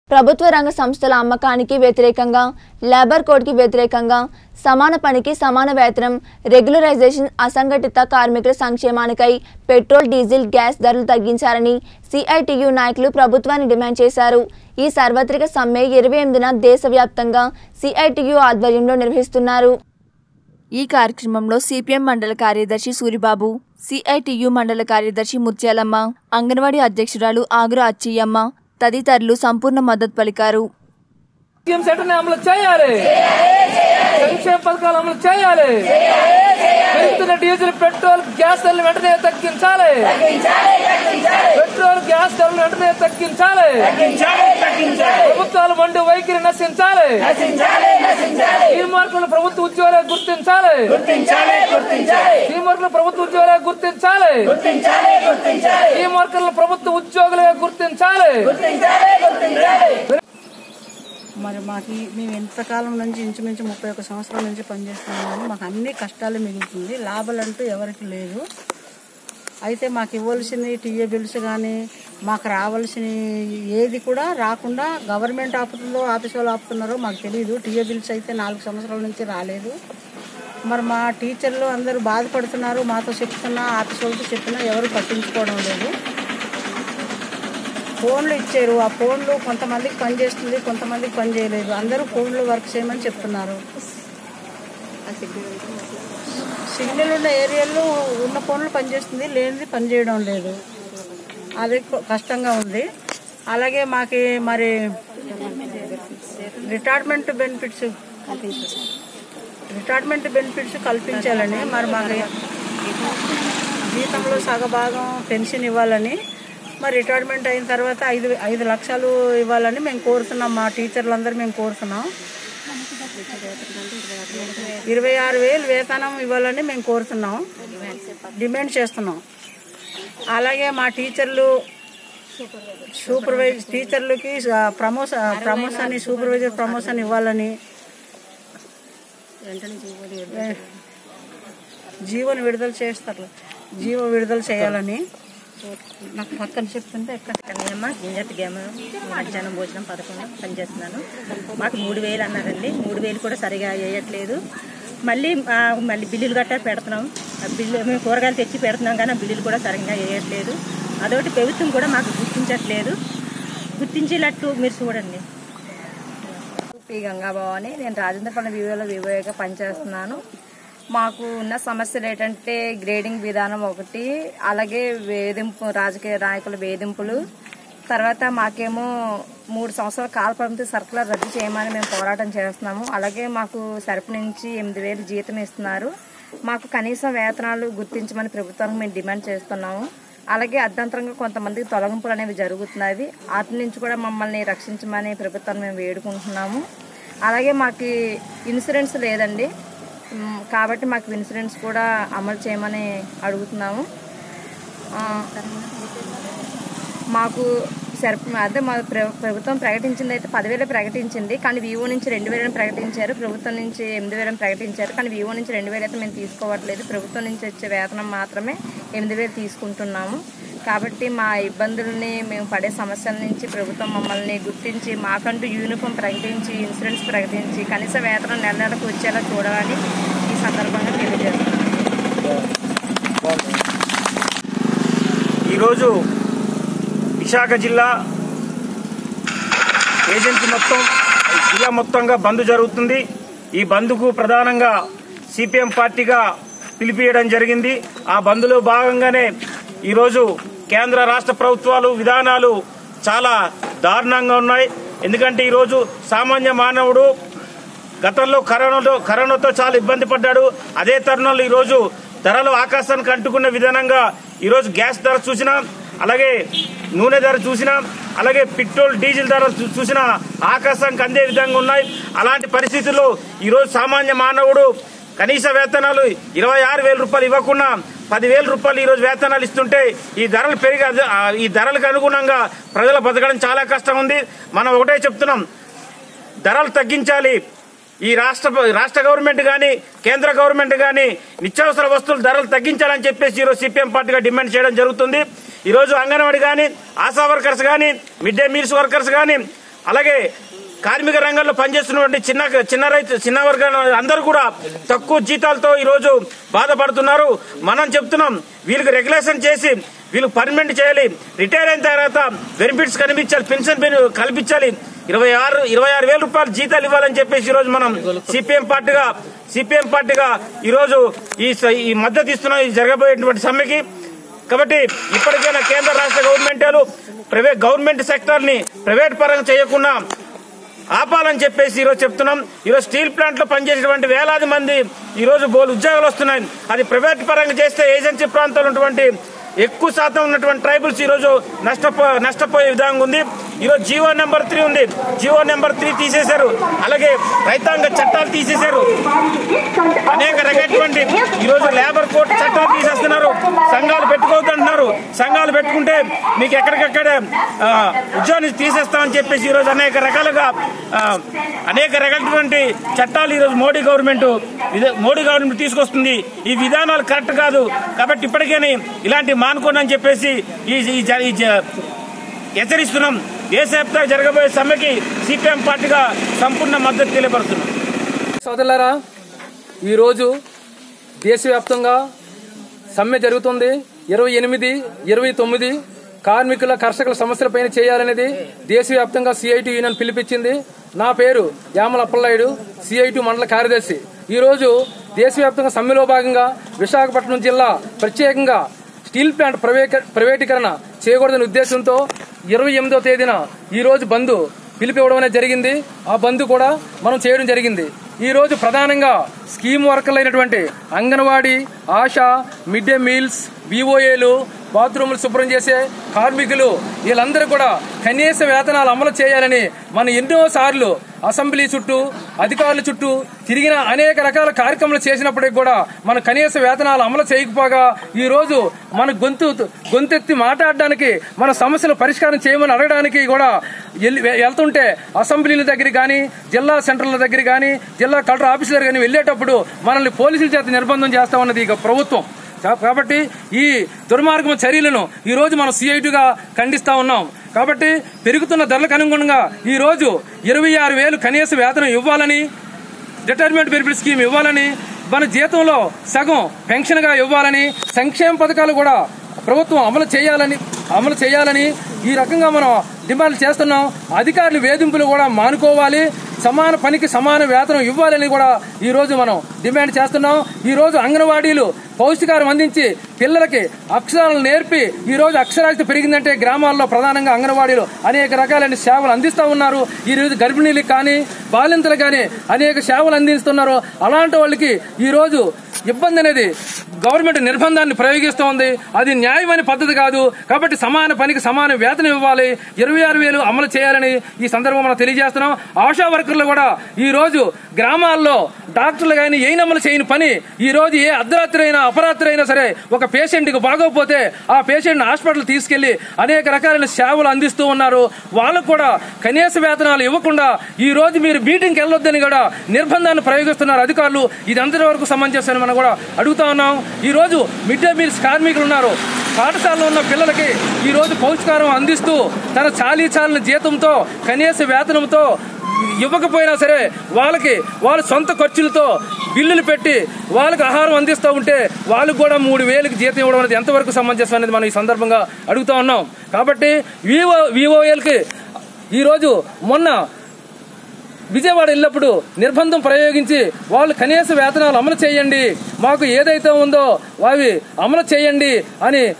ప్రభుత్వ రంగ సంస్థల అమ్మకానికి వ్యతిరేకంగా లేబర్ కోడ్కి వ్యతిరేకంగా సమాన పనికి సమాన వేతనం రెగ్యులరైజేషన్ అసంఘటిత కార్మికుల సంక్షేమానికై పెట్రోల్ డీజిల్ గ్యాస్ ధరలు తగ్గించాలని సిఐటియు నాయకులు ప్రభుత్వాన్ని డిమాండ్ చేశారు ఈ సార్వత్రిక సమ్మె ఇరవై ఎనిమిదిన దేశవ్యాప్తంగా సిఐటియు ఆధ్వర్యంలో నిర్వహిస్తున్నారు ఈ కార్యక్రమంలో సిపిఎం మండల కార్యదర్శి సూరిబాబు సిఐటియు మండల కార్యదర్శి ముత్యాలమ్మ అంగన్వాడీ అధ్యక్షురాలు ఆగుర అచ్చయ్యమ్మ తదితరులు సంపూర్ణ మద్దతు పలికారు స్కీమ్ సెటర్ని అమలు చేయాలి సంక్షేమ పథకాలు అమలు చేయాలి పెరుగుతున్న డీజిల్ పెట్రోల్ గ్యాస్ ధరలు వెంటనే తగ్గించాలి పెట్రోల్ గ్యాస్ ధరలు వెంటనే తగ్గించాలి ప్రభుత్వాలు మండి వైఖరి నశించాలి ఈ మార్కులను ప్రభుత్వ ఉద్యోగాలు గుర్తించాలి ఈ మార్కులను ప్రభుత్వ ఉద్యోగాలు గుర్తించాలి ఈ మార్కులను ప్రభుత్వ ఉద్యోగులుగా గుర్తించాలి మరి మాకు ఈ- మేము ఎంతకాలం నుంచి ఇంచుమించు ముప్పై ఒక్క సంవత్సరాల నుంచి పనిచేస్తున్నాం కానీ మాకు అన్ని కష్టాలు మిగులుతుంది లాభాలు అంటూ ఎవరికి లేదు అయితే మాకు ఇవ్వాల్సిన టీఏ బిల్స్ కానీ మాకు రావాల్సిన ఏది కూడా రాకుండా గవర్నమెంట్ ఆపుతుందో ఆఫీస్ వాళ్ళు ఆపుతున్నారో మాకు తెలియదు టీఏ బిల్స్ అయితే నాలుగు సంవత్సరాల నుంచి రాలేదు మరి మా టీచర్లు అందరూ బాధపడుతున్నారు మాతో చెప్తున్నా ఆఫీస్ వాళ్ళతో చెప్పినా ఎవరు పట్టించుకోవడం లేదు ఫోన్లు ఇచ్చారు ఆ ఫోన్లు కొంతమందికి పని చేస్తుంది కొంతమందికి పని చేయలేదు అందరూ ఫోన్లు వర్క్ చేయమని చెప్తున్నారు సిగ్నల్ ఉన్న ఏరియాలో ఉన్న ఫోన్లు పనిచేస్తుంది లేనిది పని చేయడం లేదు అది కొ- కష్టంగా ఉంది అలాగే మాకి మరి రిటైర్మెంట్ బెనిఫిట్స్ రిటైర్మెంట్ బెనిఫిట్స్ కల్పించాలని మరి మాకు జీతంలో సగభాగం పెన్షన్ ఇవ్వాలని మరి రిటైర్మెంట్ అయిన తర్వాత ఐదు ఐదు లక్షలు ఇవ్వాలని మేము కోరుతున్నాం మా టీచర్లందరూ మేము కోరుతున్నాం ఇరవై ఆరు వేలు వేతనం ఇవ్వాలని మేము కోరుతున్నాం డిమాండ్ చేస్తున్నాం అలాగే మా టీచర్లు సూపర్వైజ్ టీచర్లకి ప్రమోషన్ ప్రమోషన్ సూపర్వైజర్ ప్రమోషన్ ఇవ్వాలని జీవోని విడుదల చేస్తారు జీవో విడుదల చేయాలని నాకు పక్కన చెప్తుంటే ఎక్కడ కన్యమ్మ గింజట్ గేమ మధ్యాహ్నం భోజనం పథకంలో పనిచేస్తున్నాను మాకు మూడు వేలు అన్నారండి మూడు వేలు కూడా సరిగా వేయట్లేదు మళ్ళీ ఆ, మళ్ళీ బిల్లులు గట్టా పెడుతున్నాం ఆ బిల్లు మేము కూరగాయలు తెచ్చి పెడుతున్నాం కానీ ఆ బిల్లులు కూడా సరిగ్గా వేయట్లేదు అదొకటి ప్రభుత్వం కూడా మాకు గుర్తించట్లేదు గుర్తించేటట్టు మీరు చూడండి పి గంగాభవాని నేను రాజేంద్రపల్లి వివోలో వివోగా పనిచేస్తున్నాను మాకు ఉన్న సమస్యలు ఏంటంటే గ్రేడింగ్ విధానం ఒకటి అలాగే వేధింపు రాజకీయ నాయకుల వేధింపులు తర్వాత మాకేమో మూడు సంవత్సరాల కాల పరిమితి సర్కులర్ రద్దు చేయమని మేము పోరాటం చేస్తున్నాము అలాగే మాకు సరుపు నుంచి ఎనిమిది వేలు జీతం ఇస్తున్నారు మాకు కనీస వేతనాలు గుర్తించమని ప్రభుత్వానికి మేము డిమాండ్ చేస్తున్నాము అలాగే అర్ధంతరంగా కొంతమందికి తొలగింపులు అనేవి జరుగుతున్నవి వాటి నుంచి కూడా మమ్మల్ని రక్షించమని ప్రభుత్వాన్ని మేము వేడుకుంటున్నాము అలాగే మాకు ఇన్సూరెన్స్ లేదండి మ్, కాబట్టి మాకు ఇన్సూరెన్స్ కూడా అమలు చేయమని అడుగుతున్నాము ఆ, మాకు సరిప అదే మా ప్ర- ప్రభుత్వం ప్రకటించింది అయితే పదివేలు ప్రకటించింది కానీ వివో నుంచి రెండు వేలని ప్రకటించారు ప్రభుత్వం నుంచి ఎనిమిది వేలని ప్రకటించారు కానీ వివో నుంచి రెండు వేలు అయితే మేము తీసుకోవట్లేదు ప్రభుత్వం నుంచి వచ్చే వేతనం మాత్రమే ఎనిమిది వేలు తీసుకుంటున్నాము కాబట్టి మా ఇబ్బందుల్ని మేము పడే సమస్యల నుంచి ప్రభుత్వం మమ్మల్ని గుర్తించి మాకంటూ యూనిఫామ్ ప్రకటించి ఇన్సూరెన్స్ ప్రకటించి కనీస వేతనం నెల నెలకు వచ్చేలా చూడాలని ఈ సందర్భంగా తెలియజేస్తున్నాను ఈరోజు విశాఖ జిల్లా ఏజెన్సీ మొత్తం జిల్లా మొత్తంగా బంద్ జరుగుతుంది ఈ బంద్కు ప్రధానంగా సిపిఎం పార్టీగా పిలిపియడం జరిగింది ఆ బంద్లో భాగంగానే ఈరోజు కేంద్ర రాష్ట్ర ప్రభుత్వాలు విధానాలు చాలా దారుణంగా ఉన్నాయి ఎందుకంటే ఈరోజు సామాన్య మానవుడు గతంలో కరోనాతో కరోనాతో చాలా ఇబ్బంది పడ్డాడు అదే తరుణంలో ఈరోజు ధరలు ఆకాశానికి అంటుకున్న విధానంగా ఈరోజు గ్యాస్ ధర చూసినా అలాగే నూనె ధర చూసినా అలాగే పెట్రోల్ డీజిల్ ధర చూ- చూసినా ఆకాశానికి అందే విధంగా ఉన్నాయి అలాంటి పరిస్థితుల్లో ఈరోజు సామాన్య మానవుడు కనీస వేతనాలు ఇరవై ఆరు వేల రూపాయలు ఇవ్వకుండా పదివేల రూపాయలు ఈరోజు వేతనాలు ఇస్తుంటే ఈ ధరలు పెరిగి అద- ఆ, ఈ ధరలకు అనుగుణంగా ప్రజలు బతకడం చాలా కష్టం ఉంది మనం ఒకటే చెప్తున్నాం ధరలు తగ్గించాలి ఈ రాష్ట్ర రాష్ట్ర గవర్నమెంట్ కానీ కేంద్ర గవర్నమెంట్ కానీ నిత్యావసర వస్తువుల ధరలు తగ్గించాలని చెప్పేసి ఈరోజు సిపిఎం పార్టీగా డిమాండ్ చేయడం జరుగుతుంది ఈరోజు అంగన్వాడీ కానీ ఆశా వర్కర్స్ కానీ మిడ్ డే మీల్స్ వర్కర్స్ కానీ అలాగే కార్మిక రంగంలో పనిచేస్తున్నటువంటి చిన్న చిన్న రైతు చిన్న వర్గాల అందరూ కూడా తక్కువ జీతాలతో ఈరోజు బాధపడుతున్నారు మనం చెప్తున్నాం వీళ్ళకి రెగ్యులేషన్ చేసి వీళ్ళు పర్మనెంట్ చేయాలి రిటైర్ అయిన తర్వాత బెనిఫిట్స్ కనిపించాలి పెన్షన్ బెని- కల్పించాలి ఇరవై ఆరు ఇరవై ఆరు వేల రూపాయలు జీతాలు ఇవ్వాలని చెప్పేసి ఈ రోజు మనం సిపిఎం పార్టీగా సిపిఎం పార్టీగా ఈ రోజు ఈ స- ఈ మద్దతు ఇస్తున్న ఈ జరగబోయేటువంటి సమ్మెకి కాబట్టి ఇప్పటికైనా కేంద్ర రాష్ట్ర గవర్నమెంట్లు ప్రైవేట్ గవర్నమెంట్ సెక్టర్ ని ప్రైవేట్ పరంగా చేయకుండా ఆపాలని చెప్పేసి ఈరోజు చెప్తున్నాం ఈరోజు స్టీల్ ప్లాంట్ లో పనిచేసేటువంటి వేలాది మంది ఈరోజు బోలు ఉద్యోగాలు వస్తున్నాయి అది ప్రైవేట్ పరంగా చేస్తే ఏజెన్సీ ప్రాంతాల్లో ఉన్నటువంటి ఎక్కువ శాతం ఉన్నటువంటి ట్రైబల్స్ ఈరోజు నష్టపో నష్టపోయే విధంగా ఉంది ఈరోజు జీవో నెంబర్ త్రీ ఉంది జీవో నెంబర్ త్రీ తీసేశారు అలాగే రైతాంగ చట్టాలు తీసేశారు అనేక రకమైనటువంటి ఈరోజు లేబర్ కోర్టు చట్టాలు తీసేస్తున్నారు సంఘాలు పెట్టుకోవద్దు అంటున్నారు సంఘాలు పెట్టుకుంటే మీకు ఎక్కడికక్కడే ఆ, ఉద్యోగాన్ని తీసేస్తామని చెప్పేసి ఈరోజు అనేక రకాలుగా ఆ, అనేక రకాలైనటువంటి చట్టాలు ఈరోజు మోడీ గవర్నమెంట్ ఇదే మోడీ గవర్నమెంట్ తీసుకొస్తుంది ఈ విధానాలు కరెక్ట్ కాదు కాబట్టి ఇప్పటికేనే ఇలాంటి మానుకోండి అని చెప్పేసి ఈ ఈ జ- ఈ జ- హెచ్చరిస్తున్నాం దేశవ్యాప్తంగా జరగబోయే సమ్మెకి సిపిఎం పార్టీగా సంపూర్ణ మద్దతు తెలియపరుస్తున్నాం సోదరులారా ఈరోజు దేశవ్యాప్తంగా సమ్మె జరుగుతుంది ఇరవై ఎనిమిది ఇరవై తొమ్మిది కార్మికుల కర్షకుల సమస్యలపైన చేయాలనేది దేశవ్యాప్తంగా సిఐటి యూనియన్ పిలిపించింది నా పేరు యామల అప్పలనాయుడు సిఐటి మండల కార్యదర్శి ఈరోజు దేశవ్యాప్తంగా సమ్మెలో భాగంగా విశాఖపట్నం జిల్లా ప్రత్యేకంగా స్టీల్ ప్లాంట్ ప్రైవేక- ప్రైవేటీకరణ చేయకూడదనే ఉద్దేశంతో ఇరవై ఎనిమిదో తేదీన ఈ రోజు బంద్ పిలిపివ్వడం అనేది జరిగింది ఆ బంద్ కూడా మనం చేయడం జరిగింది ఈ రోజు ప్రధానంగా స్కీమ్ వర్కర్లు అయినటువంటి anganwadi ASHA mid day meals విఓఏలు బాత్రూములు శుభ్రం చేసే కార్మికులు వీళ్ళందరూ కూడా కనీస వేతనాలు అమలు చేయాలని మనం ఎన్నో సార్లు అసెంబ్లీ చుట్టూ అధికారుల చుట్టూ తిరిగిన అనేక రకాల కార్యక్రమాలు చేసినప్పటికీ కూడా మన కనీస వేతనాలు అమలు చేయకపోగా ఈ రోజు మన గొంతు గొంతెత్తి మాట్లాడడానికి మన సమస్యలు పరిష్కారం చేయమని అడగడానికి కూడా ఎల్లి- వెళ్తుంటే అసెంబ్లీల దగ్గర కానీ జిల్లా సెంటర్ల దగ్గర కానీ జిల్లా కలెక్టర్ ఆఫీసుల దగ్గర కానీ వెళ్ళేటప్పుడు మనల్ని పోలీసుల చేత నిర్బంధం చేస్తా ఉన్నది ఇక ప్రభుత్వం కా- కాబట్టి ఈ దుర్మార్గం చర్యలను ఈ రోజు మనం సిఐటిగా ఖండిస్తా ఉన్నాం కాబట్టి పెరుగుతున్న ధరలకు అనుగుణంగా ఈ రోజు ఇరవై ఆరు వేలు కనీస వేతనం ఇవ్వాలని రిటైర్మెంట్ బెనిఫిట్ స్కీమ్ ఇవ్వాలని మన జీతంలో సగం పెన్షన్ గా ఇవ్వాలని సంక్షేమ పథకాలు కూడా ప్రభుత్వం అమలు చేయాలని అమలు చేయాలని ఈ రకంగా మనం డిమాండ్ చేస్తున్నాం అధికారులు వేధింపులు కూడా మానుకోవాలి సమాన పనికి సమాన వేతనం ఇవ్వాలని కూడా ఈ రోజు మనం డిమాండ్ చేస్తున్నాం ఈ రోజు అంగన్వాడీలు పౌష్టికారం అందించి పిల్లలకి అక్షరాలను నేర్పి ఈ రోజు అక్షరాస్యత పెరిగిందంటే గ్రామాల్లో ప్రధానంగా అంగన్వాడీలు అనేక రకాలైన సేవలు అందిస్తూ ఉన్నారు ఈ రోజు గర్భిణీలకు కానీ బాలింతలు కానీ అనేక సేవలు అందిస్తున్నారు అలాంటి వాళ్ళకి ఈ రోజు ఇబ్బంది అనేది గవర్నమెంట్ నిర్బంధాన్ని ప్రయోగిస్తోంది అది న్యాయమైన పద్ధతి కాదు కాబట్టి సమాన పనికి సమాన వేతనం ఇవ్వాలి ఇరవై ఆరు వేలు అమలు చేయాలని ఈ సందర్భం మనం తెలియజేస్తున్నాం ఆశా వర్కర్లు కూడా ఈ రోజు గ్రామాల్లో డాక్టర్లు కానీ ఏ అమలు చేయని పని ఈ రోజు ఏ అర్ధరాత్రి అయినా అపరాత్రి అయినా సరే ఒక పేషెంట్ కి బాగోకపోతే ఆ పేషెంట్ హాస్పిటల్ తీసుకెళ్లి అనేక రకాలైన సేవలు అందిస్తూ ఉన్నారు వాళ్ళకు కూడా కనీస వేతనాలు ఇవ్వకుండా ఈ రోజు మీరు మీటింగ్కి వెళ్ళొద్దని కూడా నిర్బంధాన్ని ప్రయోగిస్తున్నారు అధికారులు ఇది అంతటి వరకు సమంజసమని మనం కూడా అడుగుతా ఉన్నాం ఈ రోజు మిడ్ డే మీల్స్ కార్మికులు ఉన్నారు పాఠశాలలో ఉన్న పిల్లలకి ఈ రోజు పౌష్టికారం అందిస్తూ తన చాలీ చాలిన జీతంతో కనీస వేతనంతో ఇవ్వకపోయినా సరే వాళ్ళకి వాళ్ళ సొంత ఖర్చులతో బిల్లులు పెట్టి వాళ్ళకి ఆహారం అందిస్తూ ఉంటే వాళ్ళకి కూడా మూడు వేలకు జీతం ఇవ్వడం అనేది ఎంతవరకు సమంజసం అనేది మనం ఈ సందర్భంగా అడుగుతా ఉన్నాం కాబట్టి వివో వివోఎల్కి ఈరోజు మొన్న విజయవాడ వెళ్ళినప్పుడు నిర్బంధం ప్రయోగించి వాళ్ళు కనీస వేతనాలు అమలు చేయండి మాకు ఏదైతే ఉందో అవి అమలు చేయండి అని